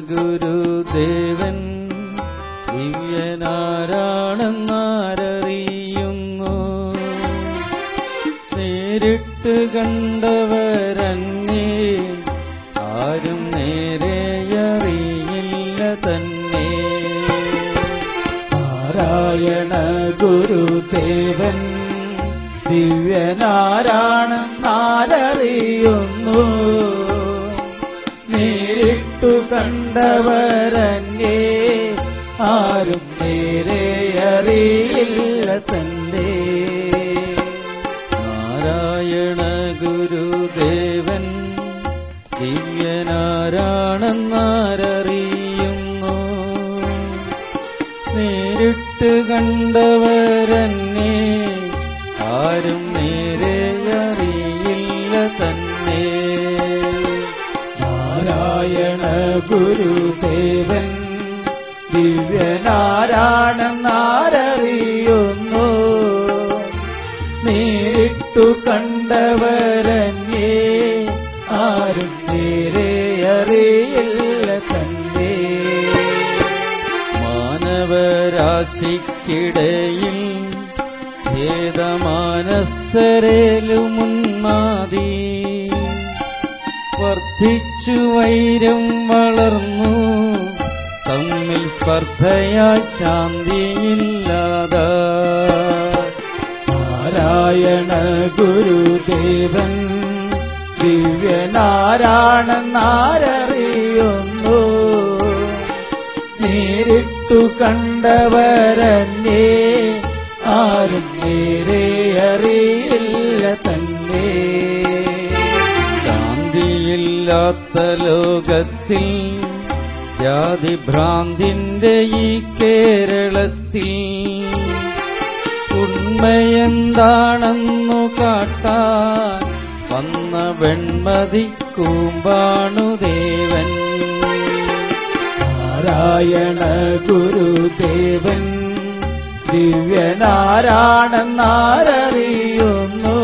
ഗുരുദേവൻ ദിവ്യനാരാണെന്നാരറിയുന്നു നേരിട്ട് കണ്ടവരന്നേ ആരും നേരെയറിയില്ല തന്നെ നാരായണ ഗുരുദേവൻ ദിവ്യനാരാണെന്നാരറിയുന്നു നേരിട്ടു കണ്ടവരങ്ങേ ആരും നേരെ അറിയില്ല തന്നെ നാരായണ ഗുരുദേവൻ ദിവ്യനാരാണെന്നാരറിയുന്നു നേരിട്ട് കണ്ടവരന്നെ ആരും നേരെ അറിയില്ല തന്നെ നാരായണ ഗുരുദേവൻ ദിവ്യനാരാണെന്നാരറിയുന്നു നേരിട്ടു കണ്ടവരങ്ങേ ആരും നേരെ അറിയില്ല തന്നെ മാനവരാശിക്കിടയിൽ ഭേദമാനസരേലുമുന്മാതി വർദ്ധിച്ചു വൈരം വളർന്നു തമ്മിൽ സ്പർദ്ധയായി ശാന്തിയില്ലാത നാരായണ ഗുരുദേവൻ ദിവ്യനാരാണെന്നാരറിയുന്നു നേരിട്ടു കണ്ടവരന്നേ ആരും നേരെ അറിയില്ല തന്നെ ശാന്തിയില്ലാത്ത ലോകത്തിൽ ജാതിഭ്രാന്തിന്റെ ഈ കേരളത്തിൽ ഉണ്മയെന്താണെന്നു കാട്ടാൻ വന്ന വെൺമതി കൂമ്പാണുദേവൻ നാരായണ ഗുരുദേവൻ ദിവ്യനാരാണെന്നാരറിയുന്നു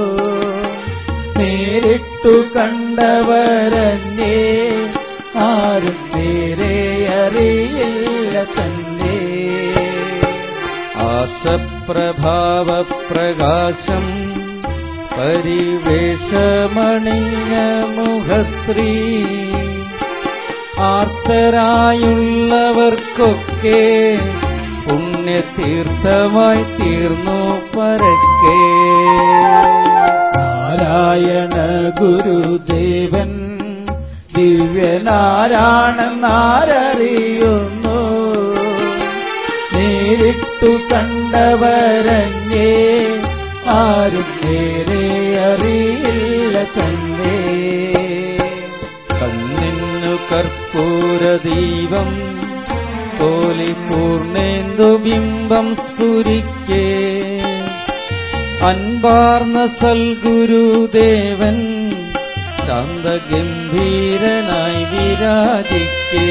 നേരിട്ടു കണ്ടവരന്നേ ആരും നേരെ അറിയില്ല തന്നെ ആശപ്രഭാവപ്രകാശം പരിവേഷമണിഞ്ഞ മുഖശ്രീ ആർത്തരായുള്ളവർക്കൊക്കെ പുണ്യതീർത്ഥമായി തീർന്നു പരക്കേ നാരായണ ഗുരുദേവൻ ദിവ്യനാരാണെന്നാരറിയുന്നു നേരിട്ടു കണ്ടവരങ്ങേ ആരും നേരെ അറിയില്ല തന്നെ കണ്ണിന്നു കർപ്പൂരദീപം കോലി പൂർണേന്ദു ബിംബം സ്ഫുരിക്കേ അൻപാർന്ന സൽഗുരുദേവൻ ശാന്തഗംഭീരനായി വിരാജിക്കേ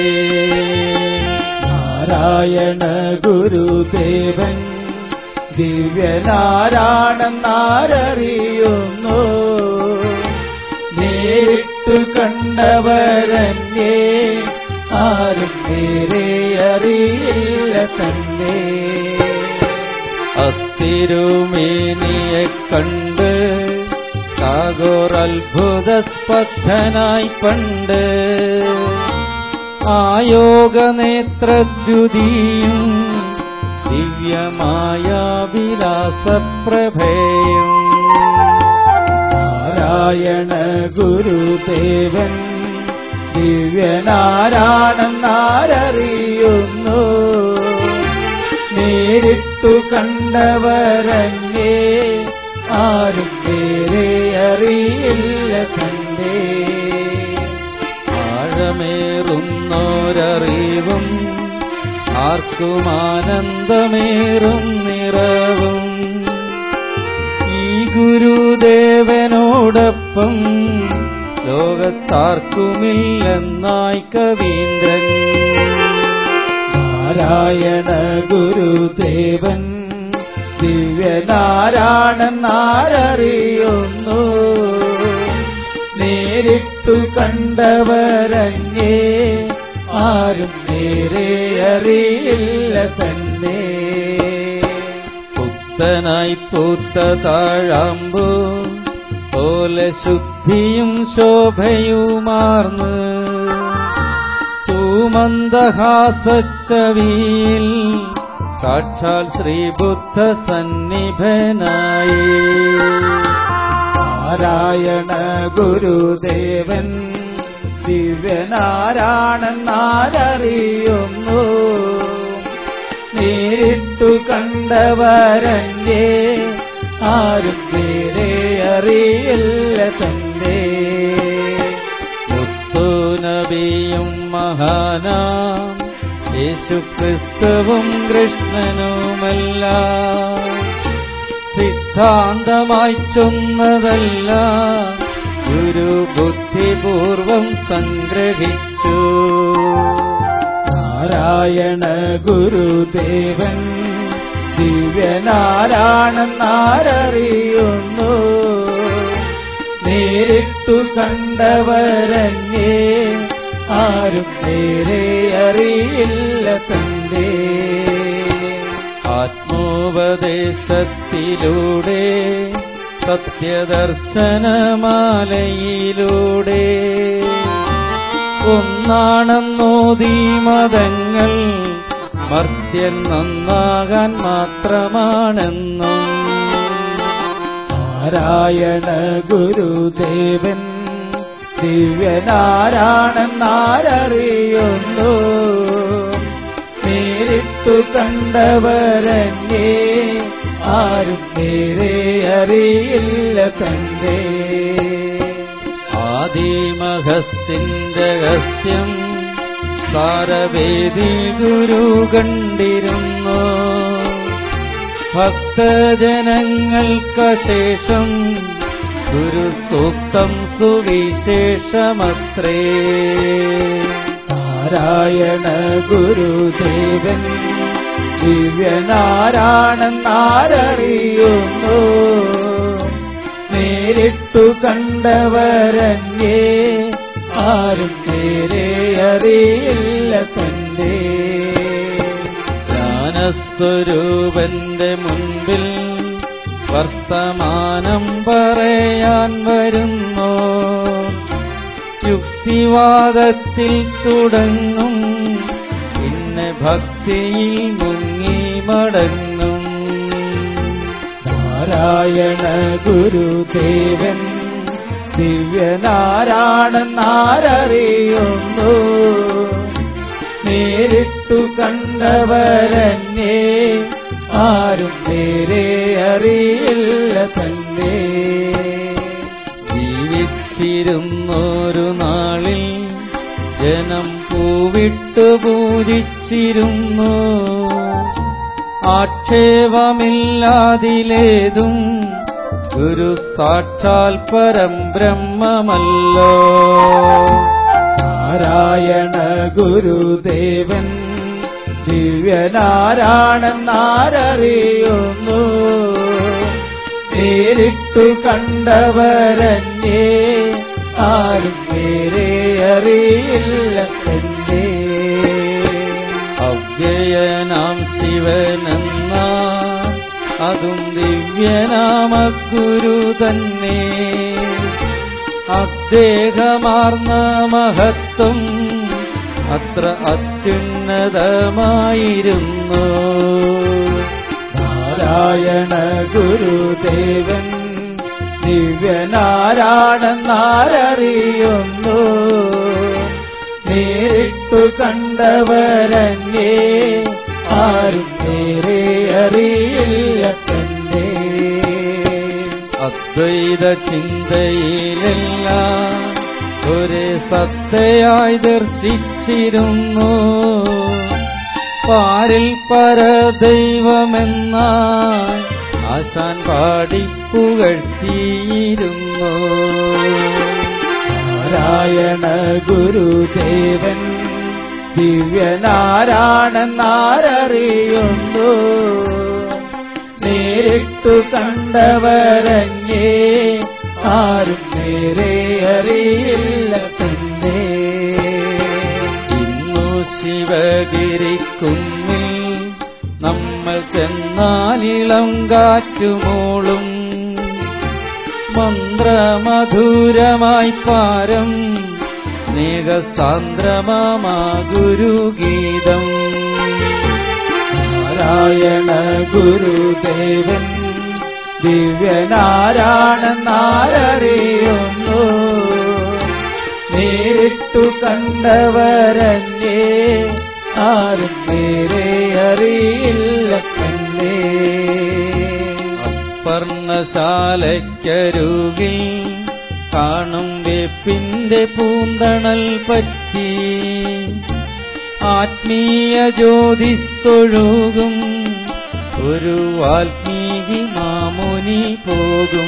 നാരായണ ഗുരുദേവൻ ദിവ്യനാരാണെന്നാരറിയുന്നു നേരിട്ടു കണ്ടവരങ്ങേ ആരും നേരെ അറിയില്ല തന്നെ അത്തിരുമേനിയെ കണ്ട് ടാഗോർ അത്ഭുതസ്പദ്ധനായി പണ്ട് ആയോഗനേത്രദ്യുതിയും ദിവ്യമായ വിലാസപ്രഭയും നാരായണ ഗുരുദേവൻ ദിവ്യനാരാണെന്നാരറിയുന്നു നേരിട്ടു കണ്ടവരങ്ങേ ആരും നേരെ അറിയില്ല കണ്ടേ ആഴമേറുന്നോരറിവും ആർക്കും ആനന്ദമേറും നിറവും ഈ ഗുരുദേവനോടൊപ്പം ലോകത്താർക്കുമില്ലെന്നായി കവീന്ദ്രൻ നാരായണ ഗുരുദേവൻ ദിവ്യനാരാണെന്നാരറിയുന്നു നേരിട്ടു കണ്ടവരങ്ങേ ആരും നേരെ അറിയില്ല തന്നെ പുത്തനായി പൂത്ത താഴാമ്പു പോലെ ശുദ്ധിയും ശോഭയുമാർന്ന് തൂമന്ദഹാസച്ചവിയിൽ സാക്ഷാൽ ശ്രീബുദ്ധ സന്നിഭനായി നാരായണ ഗുരുദേവൻ ദിവ്യനാരാണെന്നാരറിയുന്നു നേരിട്ടു കണ്ടവരന്റെ ആരും പേരെ അറിയില്ല തന്റെ മുത്തുനബിയും മഹാനാം യേശുക്രിസ്തുവും കൃഷ്ണനുമല്ല സിദ്ധാന്തമായി ചൊന്നതല്ല ഗുരു ബുദ്ധിപൂർവം സംഗ്രഹിച്ചു നാരായണ ഗുരുദേവൻ ദിവ്യനാരാണെന്നാരറിയുന്നു നേരിട്ടു കണ്ടവരന്നെ ആരും നേരെ അറിയില്ല തന്റെ ആത്മോപദേശത്തിലൂടെ സത്യദർശനമാലയിലൂടെ ഒന്നാണെന്നോദീ മതങ്ങൾ മർത്യൻ നന്നാകാൻ മാത്രമാണെന്നും നാരായണ ഗുരുദേവൻ ദിവ്യനാരാണെന്നാരറിയുന്നു നേരിട്ടു കണ്ടവരന്നെ ആരും നേരെ അറിയില്ല തന്റെ ആദിമഹസ്തിന്റെ രഹസ്യം സാരവേദി ഗുരു കണ്ടിരുന്നു ഭക്തജനങ്ങൾക്ക് ശേഷം ഗുരുസൂക്തം സുവിശേഷമത്രേ നാരായണ ഗുരുദേവൻ ദിവ്യനാരാണെന്നാരറിയുന്നു നേരിട്ടു കണ്ടവരന്നെ ആരും നേരെ അറിയില്ല തന്റെ ജ്ഞാനസ്വരൂപന്റെ മുൻപിൽ വർത്തമാനം പറയാൻ വരുന്നു യുക്തിവാദത്തിൽ തുടങ്ങും പിന്നെ ഭക്തിയിൽ മുങ്ങി മടങ്ങും നാരായണ ഗുരുദേവൻ ദിവ്യനാരാണെന്നാരറിയുന്നു നേരിട്ടു കണ്ടവരന്നെ ആരും നേരെ അറിയില്ല തന്നെ ജീവിച്ചിരുന്നൊരു നാളിൽ ജനം പൂവിട്ടു പൂജിച്ചിരുന്നു ആക്ഷേപമില്ലാതിലേതും ഗുരു സാക്ഷാൽ പരം ബ്രഹ്മമല്ലോ നാരായണ ഗുരുദേവൻ ദിവ്യനാരാണെന്നാരറിയുന്നു നേരിട്ടു കണ്ടവരന്നെ ആരും നേരെ അറിയില്ല തന്നെ അവ്യയനാം ശിവനെന്ന അതും ദിവ്യനാമ ഗുരു തന്നെ അദ്ദേഹമാർന്ന മഹത്വം അത്ര അത്യുന്നതമായിരുന്നു നാരായണ ഗുരുദേവൻ ദിവ്യനാരാണെന്നാരറിയുന്നു നേരിട്ടു കണ്ടവരന്നെ ആരും നേരെ അറിയില്ല തന്നെ അദ്വൈത ചിന്തയിലെല്ലാം ഒരേ സത്തയായി ദർശിച്ചിരുന്നു പാരിൽ പരദൈവമെന്ന ആശാൻ പാടിപ്പുകഴ്ത്തിയിരുന്നു നാരായണ ഗുരുദേവൻ ദിവ്യനാരാണെന്നാരറിയുന്നു നേരിട്ടു കണ്ടവരന്നെ ആരും നേരെ അറിയില്ല തന്നെ ഇന്നു ശൃംഗഗിരിക്കുന്നിൽ നമ്മൾ ചെന്നാലിളം കാറ്റുമോളും മന്ത്രമധുരമായി പാരം സ്നേഹസാന്ദ്രമാ ഗുരുഗീതം നാരായണ ഗുരുദേവൻ ദിവ്യനാരായണെന്നാരറിയുന്നു നേരിട്ടു കണ്ടവരല്ലേ ആരും നേരെ അറിയില്ല തന്നെ പർണശാലയ്ക്കരുകിൽ കാണും വേപ്പിന്റെ പൂന്തണൽ പറ്റി ആത്മീയ ജ്യോതിസ്സൊഴുകും ഒരു വാൽമീകി മാമുനി പോകും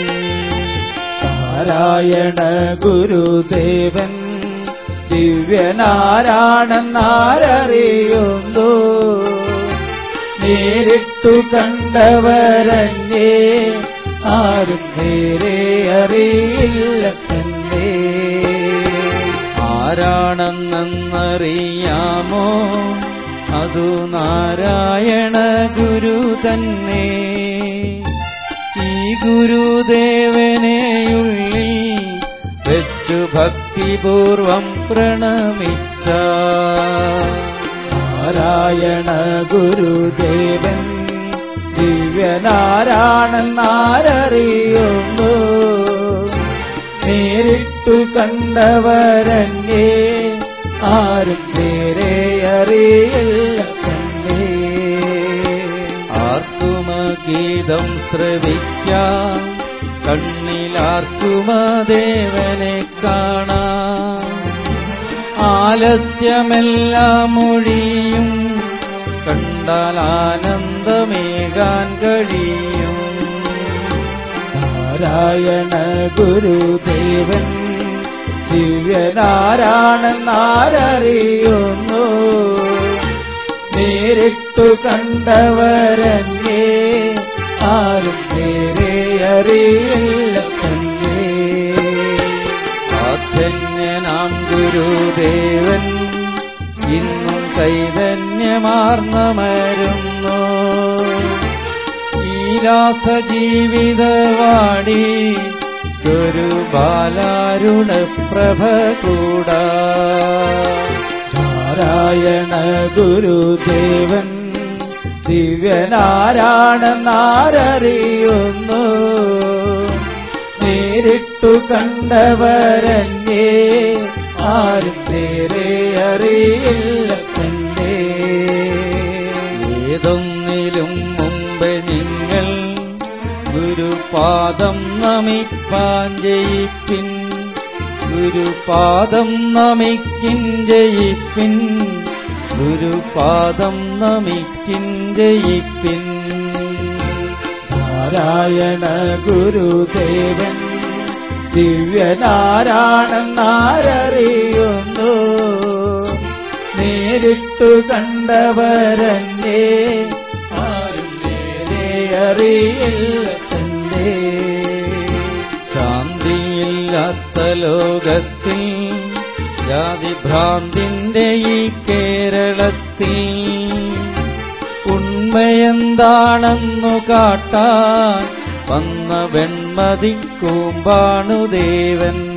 നാരായണ ഗുരുദേവൻ ദിവ്യനാരായണെന്നാരറിയുന്നു നേരിട്ടു കണ്ടവരല്ലേ ആരും നേരെ അറിയില്ല തന്നെ ആരാണെന്നറിയാമോ അതു നാരായണ ഗുരു തന്നെ ഈ ഗുരുദേവനെയുള്ളിൽ വെച്ചു ഭക്തിപൂർവം പ്രണമിച്ച നാരായണ ഗുരുദേവൻ ദിവ്യനാരായണെന്നാരറിയുന്നു നേരിട്ടു കണ്ടവരല്ലേ ആരും നേരെ അറിയില്ല തന്നെ ആർക്കുമഗീതം ശ്രവിക്കാം കണ്ണിലാർക്കുമദേവനെ കാണാം ആലസ്യമെല്ലാം മൊഴിയും കണ്ടാൽ ആനന്ദമേകാൻ കഴിയും നാരായണ ഗുരുദേവൻ ദിവ്യനാരായണെന്നാരറിയുന്നു നേരിട്ടു കണ്ടവരല്ലേ ആരും നേരെ അറിയില്ല തന്നെ ആധന്യനാം ഗുരുദേവൻ ഇന്നും ചൈതന്യമാർന്നമരുന്നു ഈലാസ ജീവിതവാടി ഗുരുബാലാരുണ പ്രഭ കൂടാ നാരായണ ഗുരുദേവൻ ദിവ്യനാരായണെന്നാരറിയുന്നു നേരിട്ടു കണ്ടവരല്ലേ ആരും നേരെ അറിയില്ല തന്നെ ഏതൊന്നിലും മുമ്പ് നിങ്ങൾ ഗുരുപാദം നമിപ്പാൻ ജയിപ്പിൻ ഗുരുപാദം നമിക്കിൻ ജയിപ്പിൻ ഗുരുപാദം നമിക്കിൻ ജയിപ്പിൻ നാരായണ ഗുരുദേവൻ ദിവ്യനാരായണെന്നാരറിയുന്നു നേരിട്ടു കണ്ടവരല്ലേ ആരും നേരെ അറിയില്ല തന്നെ ശാന്തിയില്ലാത്ത ലോകത്തിൽ ജാതിഭ്രാന്തിന്റെ ഈ കേരളത്തിൽ ഉണ്മയെന്താണെന്നു കാട്ടാൻ വന്ന വെൺമതി കൂമ്പാണുദേവൻ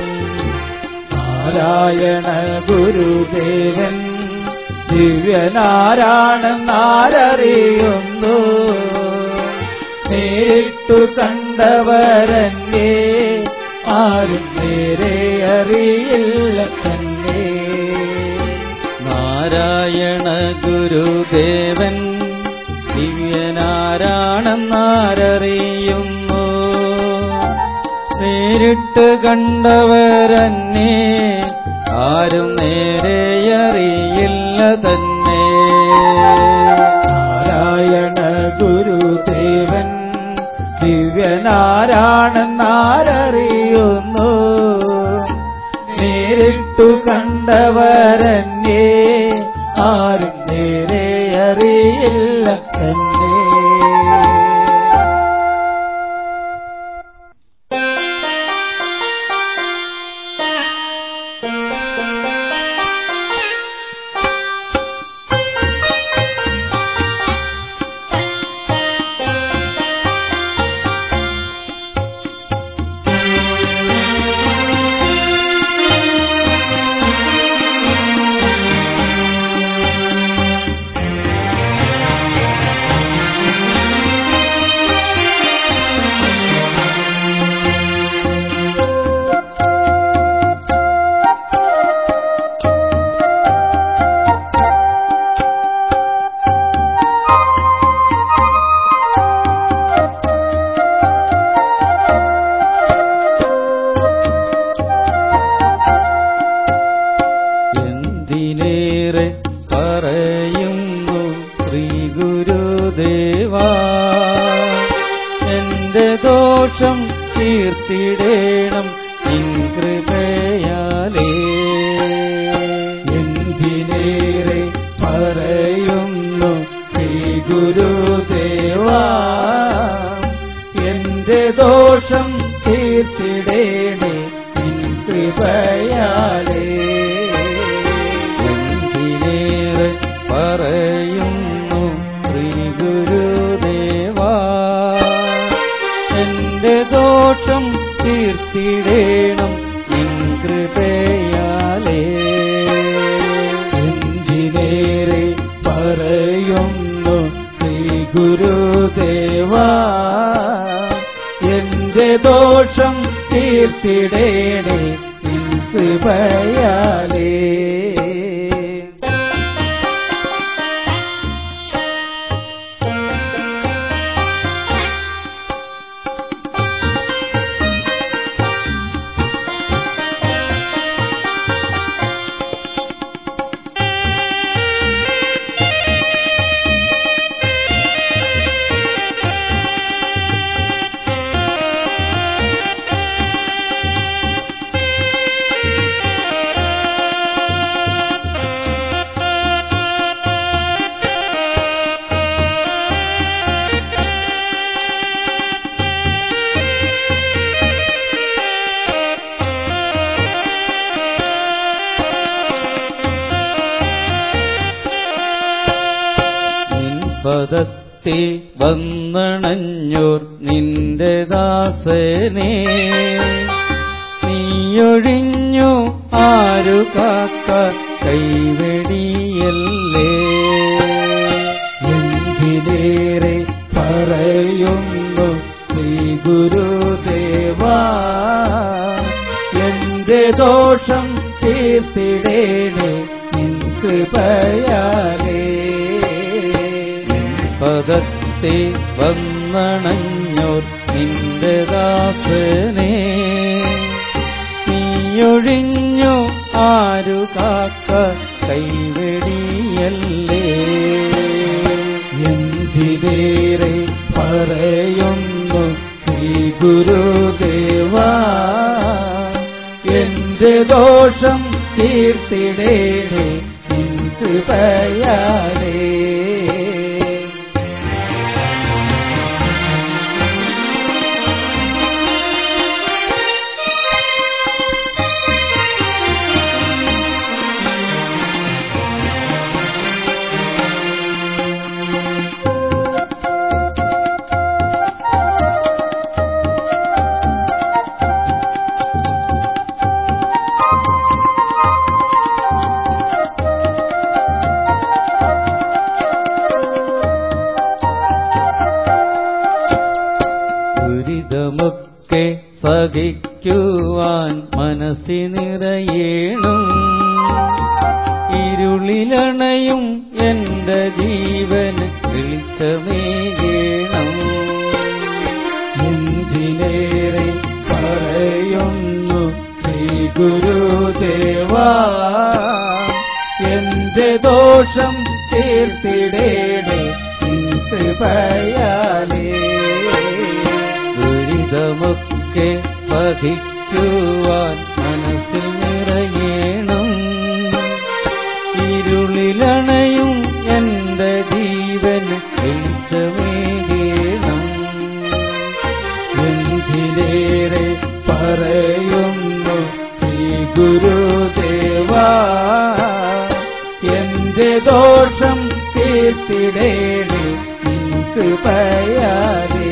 നാരായണ ഗുരുദേവൻ ദിവ്യനാരായണെന്നാരറിയുന്നു നേരിട്ടു കണ്ടവരല്ലേ ആരും നേരെ അറിയില്ല തന്നെ നാരായണ ഗുരുദേവൻ ദിവ്യനാരാണെന്നാരറിയുന്നു നേരിട്ട് കണ്ടവരന്നെ ആരും നേരെയറിയില്ല തന്നെ നാരായണ ഗുരുദേവൻ ദിവ്യനാരായണെന്നാരറിയുന്നു നേരിട്ടു കണ്ടവരന്നെ ആരും നേരെ അറിയില്ല തന്നെ ഗുരുദേവാ എന്റെ ദോഷം തീർത്തിടേണം നിൻ കൃപയാലേ എന്തിനേറെ പറയുന്നു ശ്രീ ഗുരുദേവാ എന്റെ ദോഷം തീർത്തിടേണേ നിൻ കൃപയാലേ എന്തിനേറെ പറയുന്നു ശ്രീ ഗുരുദേവാ എന്റെ ദോഷം തീർത്തിടേണം നിൻ കൃപയാലേ എന്തിനേറെ പറയുന്നു ശ്രീ ഗുരുദേവാ എന്റെ ദോഷം തീർത്തിടേണേ നിൻ കൃപയാലേ നിൻ പദത്തെ വന്നണഞ്ഞോർ നിന്റെ ദാസനെ നീയൊഴിഞ്ഞു ആരു കാക്ക കൈവെടിയല്ലേ എന്തിനേറെ പറയുന്നു ശ്രീ ഗുരുദേവാ എന്റെ ദോഷം തീർത്തിടേണേ നിൻ കൃപയാലേ പദത്തെ വന്നണഞ്ഞോർ നിന്റെ ദാസനെ നീയൊഴിഞ്ഞു ആരു കാക്ക കൈവെടിയല്ലേ എന്തിനേറെ പറയുന്നു ശ്രീ ഗുരുദേവാ എന്റെ ദോഷം തീർത്തിടേണേ നിൻ കൃപയാലേ ദുരിതമൊക്കെ സഹിക്കുവാൻ മനസ്സി നിറയേണം ഇരുളിലണയും എന്റെ ജീവന് വെളിച്ചമേകേണം എന്തിനേറെ പറയുന്നു ശ്രീ ഗുരുദേവാ എന്റെ ദോഷം തീർത്തിടേണേ നിൻ കൃപയാലേ ദുരിതമൊക്കെ സഹിക്കുവാൻ മനസ്സിൽ നിറയേണം ഇരുളിലണയും എന്റെ ജീവന് വെളിച്ചമേകേണം എന്തിനേറെ പറയുന്നു ശ്രീ ഗുരുദേവാ എന്റെ ദോഷം തീർത്തിടേണേ നിൻ കൃപയാലേ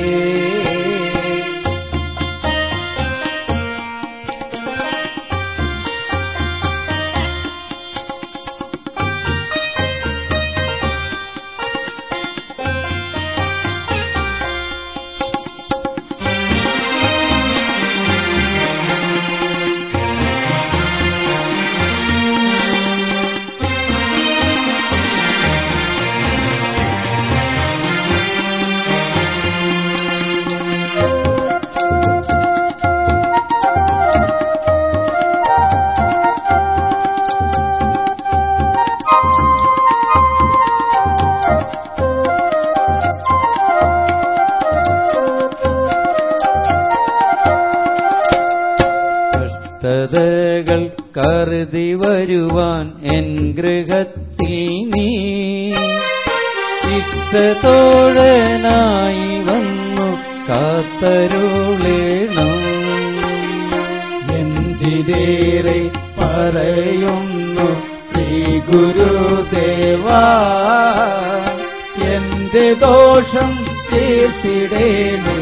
കഷ്ടതകൾ കരുതി വരുവാൻ എൻ ഗൃഹത്തിൽ നീ ഇഷ്ടത്തോഴനായി വന്നു കാത്തരുളേണം എന്തിനേറെ പറയുന്നു ശ്രീ ഗുരുദേവാ എന്റെ ദോഷം തീർത്തിടേണു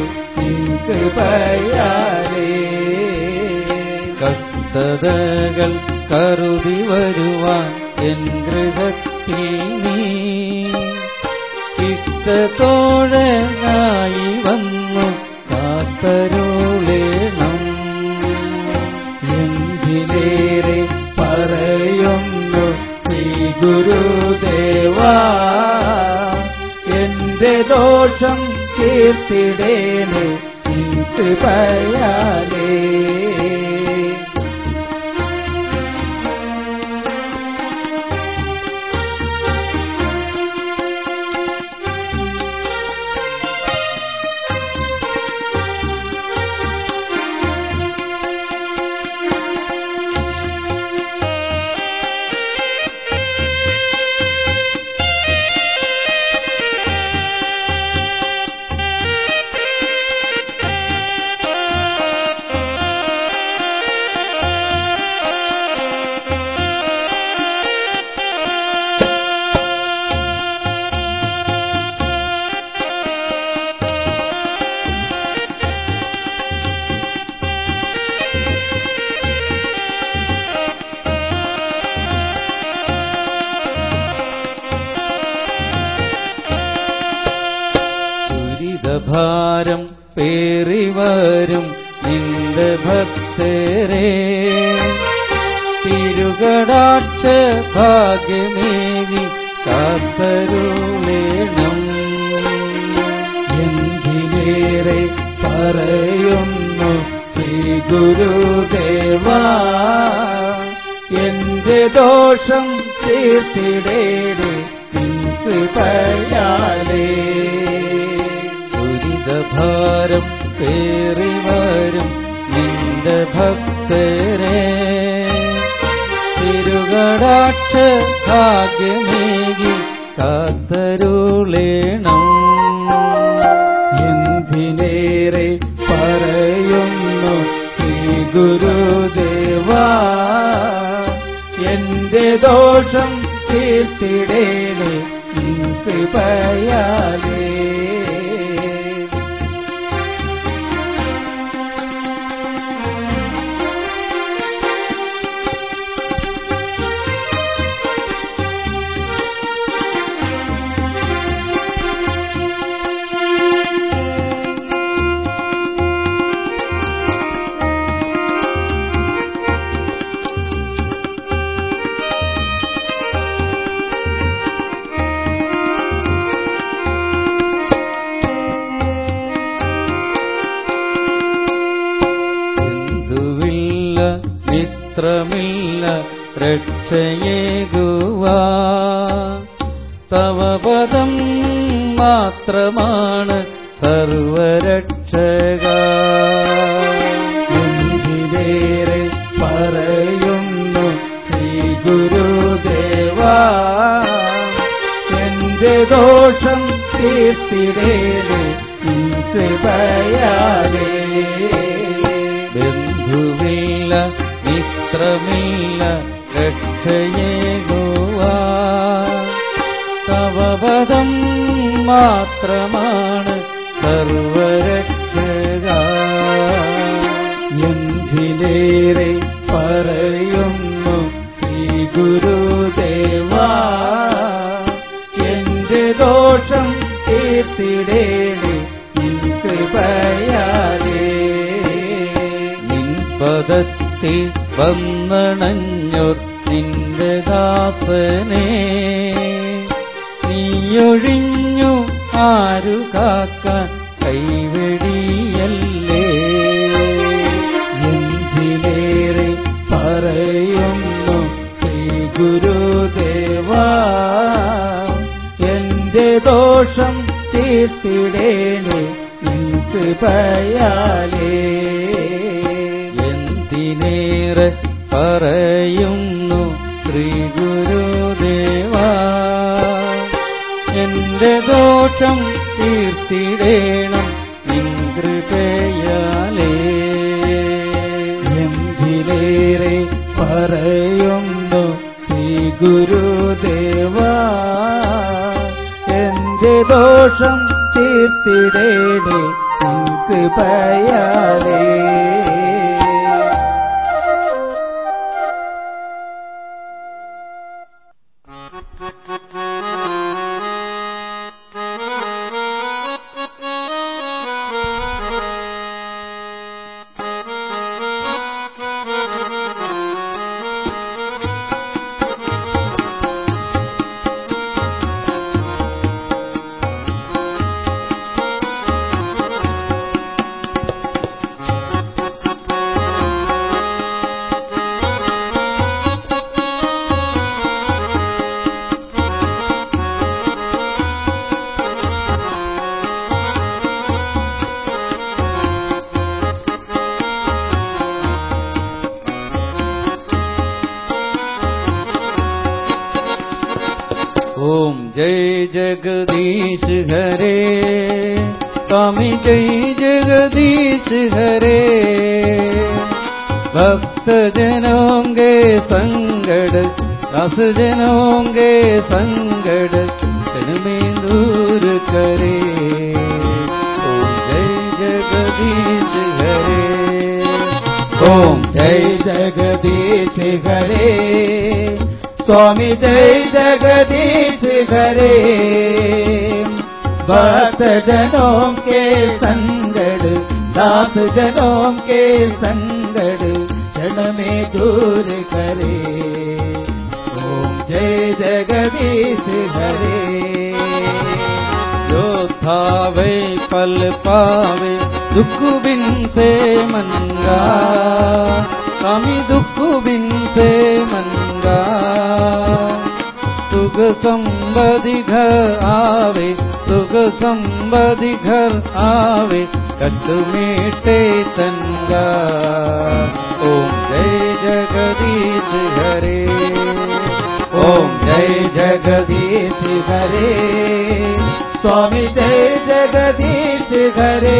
കൃപയാലേ കഷ്ടതകൾ കരുതി വരുവാൻ എൻ ഗൃഹത്തിൽ നീ ഇഷ്ടത്തോഴനായി വന്നു കാത്തരുളേണം എന്തിനേറെ പറയുന്നു ശ്രീ ഗുരുദേവാ എന്റെ ദോഷം തീർത്തിടേണു കൃപയാലേ ദുരിതഭാരം പേറിവരും നിന്റെ ഭക്തരെ തിരുകടാക്ഷ ഭാഗ്യമേകി കാത്തരുളേണം എന്തിനേറെ പറയുന്നു ശ്രീ ഗുരുദേവാ എന്റെ ദോഷം തീർത്തിടേടെ കൃപയാലേ ദുരിതഭാരം പേറിവരും നിന്റെ ഭക്തരെ തിരുകടാക്ഷ ഭാഗ്യമേകി കാത്തരുളേണം എന്തിനേറെ പറയുന്നു ശ്രീ ഗുരുദേവാ എന്റെ ദോഷം തീർത്തിടേണേ കൃപയാലേ ബന്ധുവില്ല മിത്രമില്ല രക്ഷയേകുവാ തവ പദം മാത്രമാണ് സർവരക്ഷക എന്തിനേറെ പറയുന്നു ശ്രീ ഗുരുദേവാ എന്റെ ദോഷം തീർത്തിടേണേ കൃപയാലേ ബന്ധുവില്ല മിത്രമില്ല രക്ഷയേകുവാ തവ പദം മാത്രമാണ് സർവരക്ഷക എന്തിനേറെ പറയുന്നു ശ്രീ ഗുരുദേവാ എന്റെ ദോഷം തീർത്തിടേണേ കൃപയാലേ നിൻ പദത്തിൽ വന്നണഞ്ഞോർ നിന്റെ ദാസനെ നീയൊഴിഞ്ഞു ആരു കാക്കാൻ കൈവെടിയല്ലേ എന്തിനേറെ പറയുന്നു ശ്രീ ഗുരുദേവാ എന്റെ ദോഷം തീർത്തിടേണേ കൃപയാലേ എന്തി നിന്നേറെ പറയുന്നു ശ്രീ ഗുരുദേവ എന്റെ ദോഷം തീർത്തിടേണം നിൻ കൃപയാലേ എന്തിനേറെ പറയുന്നു ശ്രീ ഗുരുദേവ എന്റെ ദോഷം തീർത്തിടേണേ കൃപയാലേ ओम जय जगदीश हरे स्वामी जय जगदीश हरे भक्त जनों के संगड रस जनों के संगड क्षण में दूर करे ओम जय जगदीश हरे ओम जय जगदीश हरे स्वामी जय जगदीश हरे भक्त जनों के संगड़ दास जनों के संगड़ क्षण में दूर करे ओम जय जगदीश हरे योद्धावे पल पावे दुख बिन से मंगा स्वामी दुख बिन से मंगा सुख संबधि घर आवे सुख संबधि घर आवे कट मेटे तंगा ओम जय जगदीश हरे ओम जय जगदीश हरे स्वामी जय जगदीश हरे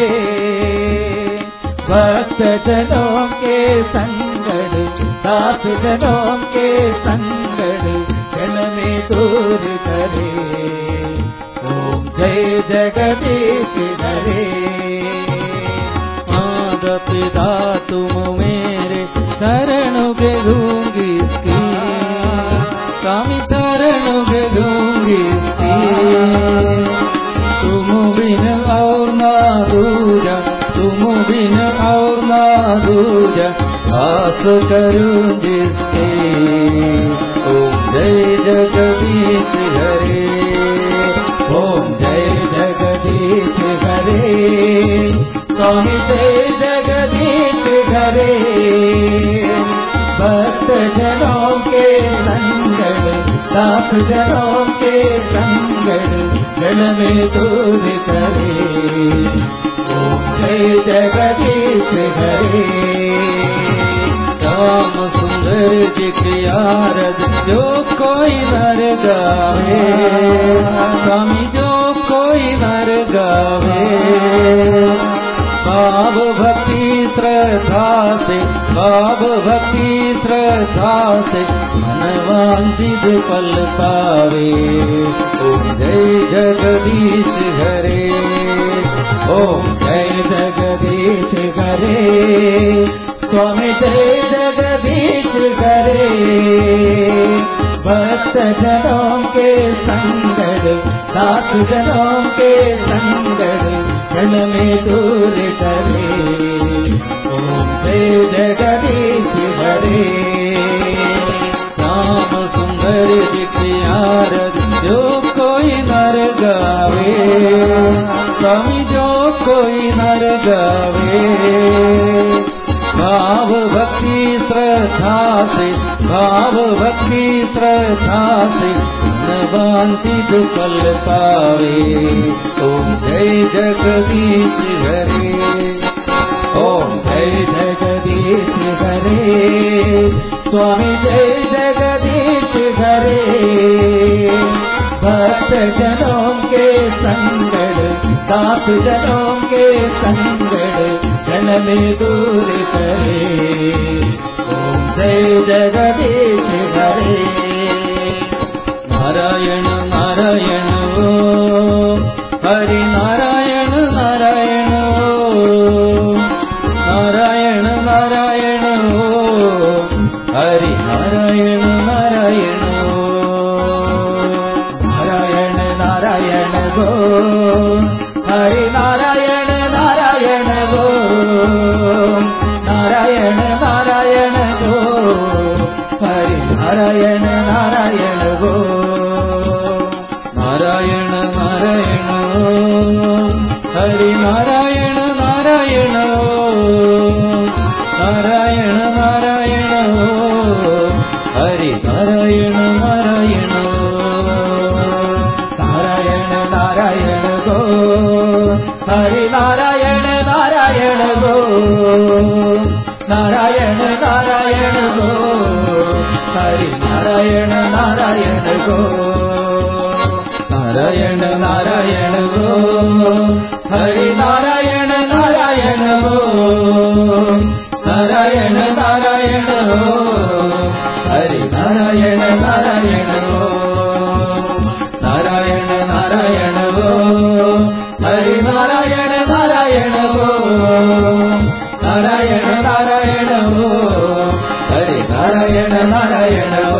भक्त जनों के संगड़ दास जनों के संगड़ क्षण में दूर करे ओम जय जगदीश हरे माद पिता तुम मेरे शरण गे दूंगी इसकी स्वामी शरण गे दूंगी इसकी तुम बिन और ना दूजा तुम बिन और ना दूजा आस करूं जिसके ओम जय जगदीश हरे ओम जय जगदीश हरे स्वामी जय जगदीश हरे भक्त जनों के संगड़ दास जनों के संगड़ जन में दूर करे ओम जय जगदीश हरे श्याम सुंदर जी की आरज जो कोई नर गावे स्वामी जो कोई नर गावे भाव भक्ति श्रद्धा से भाव भक्ति श्रद्धा से मन वांछित पल पावे ओम जय जगदीश हरे ओम जय जगदीश हरे स्वामी जय जगदीश हरे भक्त जनों के संगड़ दास जनों के संगड़ जन में दूर करे ओम जय जगदीश हरे श्याम सुंदर जी की आरज जो कोई नर गावे स्वामी जो कोई नर गावे भाव भक्ति श्रद्धा से भाव भक्ति श्रद्धा से न वांछित फल पावे ओम जय जगदीश हरे ओम जय जगदीश हरे स्वामी जय जगदीश हरे भक्त जनों के संगड़ दास जनों के संगड़ जन में दूर करे ओम जय जगदीश हरे नारायण नारायण ओ हरि नारायण नारायण ओ नारायण नारायण ओ हरि नारायण नारायण ओ नारायण नारायण गो हरि नारायण नारायण गो नारायण नारायण गो हरि नारायण नारायण गो नारायण नारायण ओ हरि नारायण नारायण ओ नारायण नारायण ओ हरि नारायण नारायण ओ नारायण नारायण गो हरि नारायण नारायण गो नारायण नारायण गो हरि नारायण नारायण गो नारायण नारायण गो हरि नारायण नारायण गो नारायण नारायण गो हरि नारायण नारायण गो नारायण नारायण गो हरि नारायण नारायण गो नारायण नारायण गो हरि नारायण नारायण